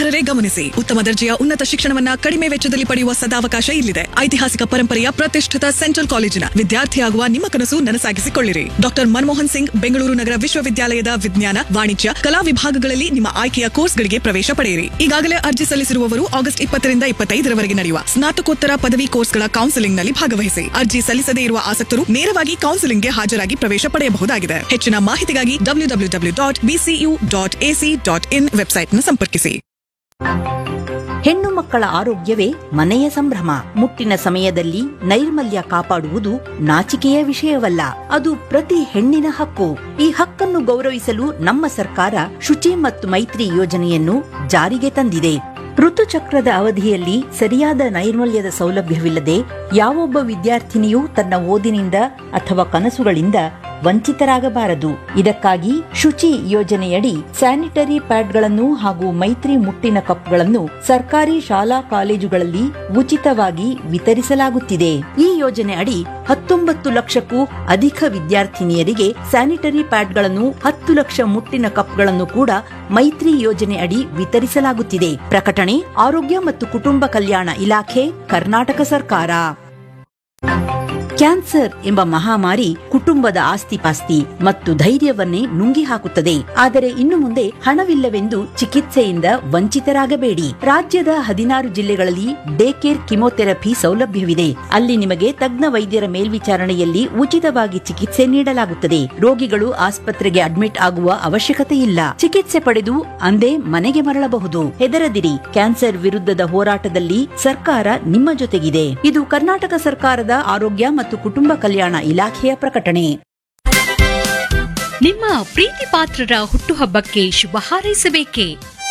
ಮತದಾರರೇ ಗಮನಿಸಿ ಉತ್ತಮ ದರ್ಜೆಯ ಉನ್ನತ ಶಿಕ್ಷಣವನ್ನ ಕಡಿಮೆ ವೆಚ್ಚದಲ್ಲಿ ಪಡೆಯುವ ಸದಾವಕಾಶ ಇಲ್ಲಿದೆ ಐತಿಹಾಸಿಕ ಪರಂಪರೆಯ ಪ್ರತಿಷ್ಠಿತ ಸೆಂಟ್ರಲ್ ಕಾಲೇಜಿನ ವಿದ್ಯಾರ್ಥಿಯಾಗುವ ನಿಮ್ಮ ಕನಸು ನನಸಾಗಿಸಿಕೊಳ್ಳಿರಿ ಡಾಕ್ಟರ್ ಮನಮೋಹನ್ ಸಿಂಗ್ ಬೆಂಗಳೂರು ನಗರ ವಿಶ್ವವಿದ್ಯಾಲಯದ ವಿಜ್ಞಾನ ವಾಣಿಜ್ಯ ಕಲಾ ವಿಭಾಗಗಳಲ್ಲಿ ನಿಮ್ಮ ಆಯ್ಕೆಯ ಕೋರ್ಸ್ಗಳಿಗೆ ಪ್ರವೇಶ ಪಡೆಯಿರಿ ಈಗಾಗಲೇ ಅರ್ಜಿ ಸಲ್ಲಿಸಿರುವವರು ಆಗಸ್ಟ್ ಇಪ್ಪತ್ತರಿಂದ ಇಪ್ಪತ್ತೈದರವರೆಗೆ ನಡೆಯುವ ಸ್ನಾತಕೋತ್ತರ ಪದವಿ ಕೋರ್ಸ್ಗಳ ಕೌನ್ಸೆಲಿಂಗ್ನಲ್ಲಿ ಭಾಗವಹಿಸಿ ಅರ್ಜಿ ಸಲ್ಲಿಸದೇ ಇರುವ ಆಸಕ್ತರು ನೇರವಾಗಿ ಕೌನ್ಸೆಲಿಂಗ್ಗೆ ಹಾಜರಾಗಿ ಪ್ರವೇಶ ಪಡೆಯಬಹುದಾಗಿದೆ ಹೆಚ್ಚಿನ ಮಾಹಿತಿಗಾಗಿ W W W dot BCU dot AC dot IN ವೆಬ್ಸೈಟ್ನ ಸಂಪರ್ಕಿಸಿ ಹೆಣ್ಣು ಮಕ್ಕಳ ಆರೋಗ್ಯವೇ ಮನೆಯ ಸಂಭ್ರಮ ಮುಟ್ಟಿನ ಸಮಯದಲ್ಲಿ ನೈರ್ಮಲ್ಯ ಕಾಪಾಡುವುದು ನಾಚಿಕೆಯ ವಿಷಯವಲ್ಲ ಅದು ಪ್ರತಿ ಹೆಣ್ಣಿನ ಹಕ್ಕು ಈ ಹಕ್ಕನ್ನು ಗೌರವಿಸಲು ನಮ್ಮ ಸರ್ಕಾರ ಶುಚಿ ಮತ್ತು ಮೈತ್ರಿ ಯೋಜನೆಯನ್ನು ಜಾರಿಗೆ ತಂದಿದೆ ಋತುಚಕ್ರದ ಅವಧಿಯಲ್ಲಿ ಸರಿಯಾದ ನೈರ್ಮಲ್ಯದ ಸೌಲಭ್ಯವಿಲ್ಲದೆ ಯಾವೊಬ್ಬ ವಿದ್ಯಾರ್ಥಿನಿಯೂ ತನ್ನ ಓದಿನಿಂದ ಅಥವಾ ಕನಸುಗಳಿಂದ ವಂಚಿತರಾಗಬಾರದು ಇದಕ್ಕಾಗಿ ಶುಚಿ ಯೋಜನೆಯಡಿ ಸ್ಯಾನಿಟರಿ ಪ್ಯಾಡ್ಗಳನ್ನು ಹಾಗೂ ಮೈತ್ರಿ ಮುಟ್ಟಿನ ಕಪ್ಗಳನ್ನು ಸರ್ಕಾರಿ ಶಾಲಾ ಕಾಲೇಜುಗಳಲ್ಲಿ ಉಚಿತವಾಗಿ ವಿತರಿಸಲಾಗುತ್ತಿದೆ ಈ ಯೋಜನೆ ಅಡಿ ಹತ್ತೊಂಬತ್ತು ಲಕ್ಷಕ್ಕೂ ಅಧಿಕ ವಿದ್ಯಾರ್ಥಿನಿಯರಿಗೆ ಸ್ಯಾನಿಟರಿ ಪ್ಯಾಡ್ಗಳನ್ನು ಹತ್ತು ಲಕ್ಷ ಮುಟ್ಟಿನ ಕಪ್ಗಳನ್ನು ಕೂಡ ಮೈತ್ರಿ ಯೋಜನೆ ಅಡಿ ವಿತರಿಸಲಾಗುತ್ತಿದೆ ಪ್ರಕಟಣೆ ಆರೋಗ್ಯ ಮತ್ತು ಕುಟುಂಬ ಕಲ್ಯಾಣ ಇಲಾಖೆ ಕರ್ನಾಟಕ ಸರ್ಕಾರ ಕ್ಯಾನ್ಸರ್ ಎಂಬ ಮಹಾಮಾರಿ ಕುಟುಂಬದ ಆಸ್ತಿಪಾಸ್ತಿ ಮತ್ತು ಧೈರ್ಯವನ್ನೇ ನುಂಗಿ ಹಾಕುತ್ತದೆ ಆದರೆ ಇನ್ನು ಮುಂದೆ ಹಣವಿಲ್ಲವೆಂದು ಚಿಕಿತ್ಸೆಯಿಂದ ವಂಚಿತರಾಗಬೇಡಿ ರಾಜ್ಯದ ಹದಿನಾರು ಜಿಲ್ಲೆಗಳಲ್ಲಿ ಡೇ ಕೇರ್ ಕಿಮೋಥೆರಪಿ ಸೌಲಭ್ಯವಿದೆ ಅಲ್ಲಿ ನಿಮಗೆ ತಜ್ಞ ವೈದ್ಯರ ಮೇಲ್ವಿಚಾರಣೆಯಲ್ಲಿ ಉಚಿತವಾಗಿ ಚಿಕಿತ್ಸೆ ನೀಡಲಾಗುತ್ತದೆ ರೋಗಿಗಳು ಆಸ್ಪತ್ರೆಗೆ ಅಡ್ಮಿಟ್ ಆಗುವ ಅವಶ್ಯಕತೆ ಇಲ್ಲ ಚಿಕಿತ್ಸೆ ಪಡೆದು ಅಂದೇ ಮನೆಗೆ ಮರಳಬಹುದು ಹೆದರದಿರಿ ಕ್ಯಾನ್ಸರ್ ವಿರುದ್ಧದ ಹೋರಾಟದಲ್ಲಿ ಸರ್ಕಾರ ನಿಮ್ಮ ಜೊತೆಗಿದೆ ಇದು ಕರ್ನಾಟಕ ಸರ್ಕಾರದ ಆರೋಗ್ಯ ಮತ್ತು ಕುಟುಂಬ ಕಲ್ಯಾಣ ಇಲಾಖೆಯ ಪ್ರಕಟಣೆ ನಿಮ್ಮ ಪ್ರೀತಿ ಪಾತ್ರರ ಹುಟ್ಟುಹಬ್ಬಕ್ಕೆ ಶುಭ ಹಾರೈಸಬೇಕೇ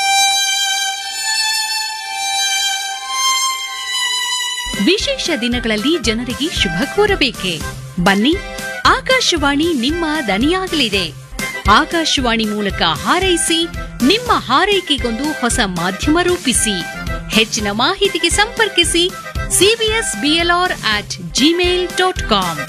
ವಿಶೇಷ ದಿನಗಳಲ್ಲಿ ಜನರಿಗೆ ಶುಭ ಕೋರಬೇಕೆ ಬನ್ನಿ ಆಕಾಶವಾಣಿ ನಿಮ್ಮ ದನಿಯಾಗಲಿದೆ ಆಕಾಶವಾಣಿ ಮೂಲಕ ಹಾರೈಸಿ ನಿಮ್ಮ ಹಾರೈಕೆಗೊಂದು ಹೊಸ ಮಾಧ್ಯಮ ರೂಪಿಸಿ ಹೆಚ್ಚಿನ ಮಾಹಿತಿಗೆ ಸಂಪರ್ಕಿಸಿ CBS BLR at Gmail dot com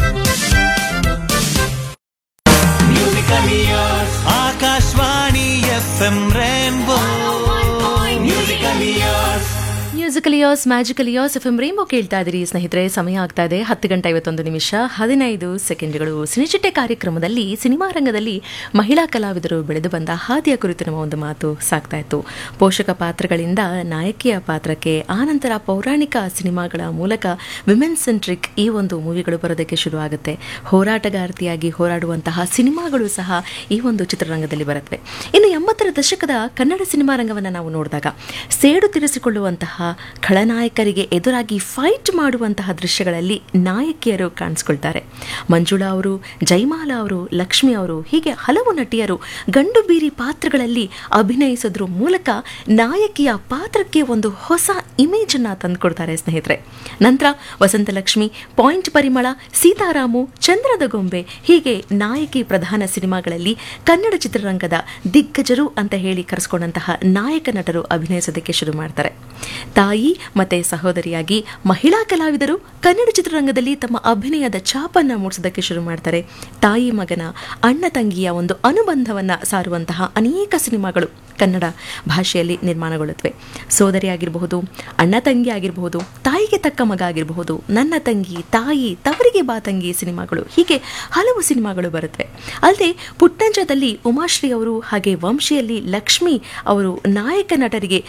Akashvani F M Rainbow musical years musical years magical years F M Rainbow ಕೇಳ್ತಾ ಇದ್ದೀರಿ ಸ್ನೇಹಿತರೆ ಸಮಯ ಆಗ್ತಾ ಇದೆ ಹತ್ತು ಗಂಟೆ ಐವತ್ತೊಂದು ನಿಮಿಷ ಹದಿನೈದು ಸೆಕೆಂಡ್ಗಳು ಸಿನಿಚಿಟ್ಟೆ ಕಾರ್ಯಕ್ರಮದಲ್ಲಿ ಸಿನಿಮಾ ರಂಗದಲ್ಲಿ ಮಹಿಳಾ ಕಲಾವಿದರು ಬೆಳೆದು ಬಂದ ಹಾದಿಯ ಕುರಿತು ನಮ್ಮ ಒಂದು ಮಾತು ಸಾಗ್ತಾ ಇತ್ತು ಪೋಷಕ ಪಾತ್ರಗಳಿಂದ ನಾಯಕಿಯ ಪಾತ್ರಕ್ಕೆ ಆನಂತರ ಪೌರಾಣಿಕ ಸಿನಿಮಾಗಳ ಮೂಲಕ ವಿಮೆನ್ ಸೆಂಟ್ರಿಕ್ ಈ ಒಂದು ಮೂವಿಗಳು ಬರೋದಕ್ಕೆ ಶುರುವಾಗುತ್ತೆ ಹೋರಾಟಗಾರ್ತಿಯಾಗಿ ಹೋರಾಡುವಂತಹ ಸಿನಿಮಾಗಳು ಸಹ ಈ ಒಂದು ಚಿತ್ರರಂಗದಲ್ಲಿ ಬರುತ್ತವೆ ಇನ್ನು ಎಂಬತ್ತರ ದಶಕದ ಕನ್ನಡ ಸಿನಿಮಾ ರಂಗವನ್ನು ನಾವು ನೋಡಿದಾಗ ಸೇಡು ತೀರಿಸಿಕೊಳ್ಳುವಂತಹ ಖಳನಾಯಕರಿಗೆ ಎದುರಾಗಿ ಫೈಟ್ ಮಾಡುವಂತಹ ದೃಶ್ಯಗಳಲ್ಲಿ ನಾಯಕಿಯರು ಕಾಣಿಸ್ಕೊಳ್ತಾರೆ ಮಂಜುಳಾ ಅವರು ಜೈಮಾಲಾ ಅವರು ಲಕ್ಷ್ಮಿ ಅವರು ಹೀಗೆ ಹಲವು ನಟಿಯರು ಗಂಡು ಬೀರಿ ಪಾತ್ರಗಳಲ್ಲಿ ಅಭಿನಯಿಸೋದ್ರ ಮೂಲಕ ನಾಯಕಿಯ ಪಾತ್ರಕ್ಕೆ ಒಂದು ಹೊಸ ಇಮೇಜ್ ಅನ್ನ ತಂದುಕೊಡ್ತಾರೆ ಸ್ನೇಹಿತರೆ ನಂತರ ವಸಂತಲಕ್ಷ್ಮಿ ಪಾಯಿಂಟ್ ಪರಿಮಳ ಸೀತಾರಾಮು ಚಂದ್ರದ ಗೊಂಬೆ ಹೀಗೆ ನಾಯಕಿ ಪ್ರಧಾನ ಸಿನಿಮಾಗಳಲ್ಲಿ ಕನ್ನಡ ಚಿತ್ರರಂಗದ ದಿಗ್ಗಜರು ಅಂತ ಹೇಳಿ ಕರೆಸ್ಕೊಂಡಂತಹ ನಾಯಕ ನಟರು ಅಭಿನಯಿಸೋದಕ್ಕೆ ಶುರು ಮಾಡ್ತಾರೆ ತಾಯಿ ಮತ್ತೆ ಸಹೋದರಿಯಾಗಿ ಮಹಿಳಾ ಕಲಾವಿದರು ಕನ್ನಡ ಚಿತ್ರರಂಗದಲ್ಲಿ ತಮ್ಮ ಅಭಿನಯದ ಛಾಪನ್ನ ಮೂಡಿಸೋದಕ್ಕೆ ಶುರು ಮಾಡ್ತಾರೆ ತಾಯಿ ಮಗನ ಅಣ್ಣ ತಂಗಿಯ ಒಂದು ಅನುಬಂಧವನ್ನ ಸಾರುವಂತಹ ಅನೇಕ ಸಿನಿಮಾಗಳು ಕನ್ನಡ ಭಾಷೆಯಲ್ಲಿ ನಿರ್ಮಾಣಗೊಳ್ಳುತ್ತವೆ ಸೋದರಿ ಆಗಿರಬಹುದು ಅಣ್ಣ ತಂಗಿ ಆಗಿರಬಹುದು ತಾಯಿಗೆ ತಕ್ಕ ಮಗ ಆಗಿರಬಹುದು ನನ್ನ ತಂಗಿ ತಾಯಿ ತವರಿಗೆ ಬಾ ತಂಗಿ ಸಿನಿಮಾಗಳು ಹೀಗೆ ಹಲವು ಸಿನಿಮಾಗಳು ಬರುತ್ತವೆ ಅಲ್ಲದೆ ಪುಟ್ಟಂಜದಲ್ಲಿ ಉಮಾಶ್ರೀ ಅವರು ಹಾಗೆ ವಂಶಿಯಲ್ಲಿ ಲಕ್ಷ್ಮಿ ಅವರು ನಾಯಕ ನಟರಿಗೆ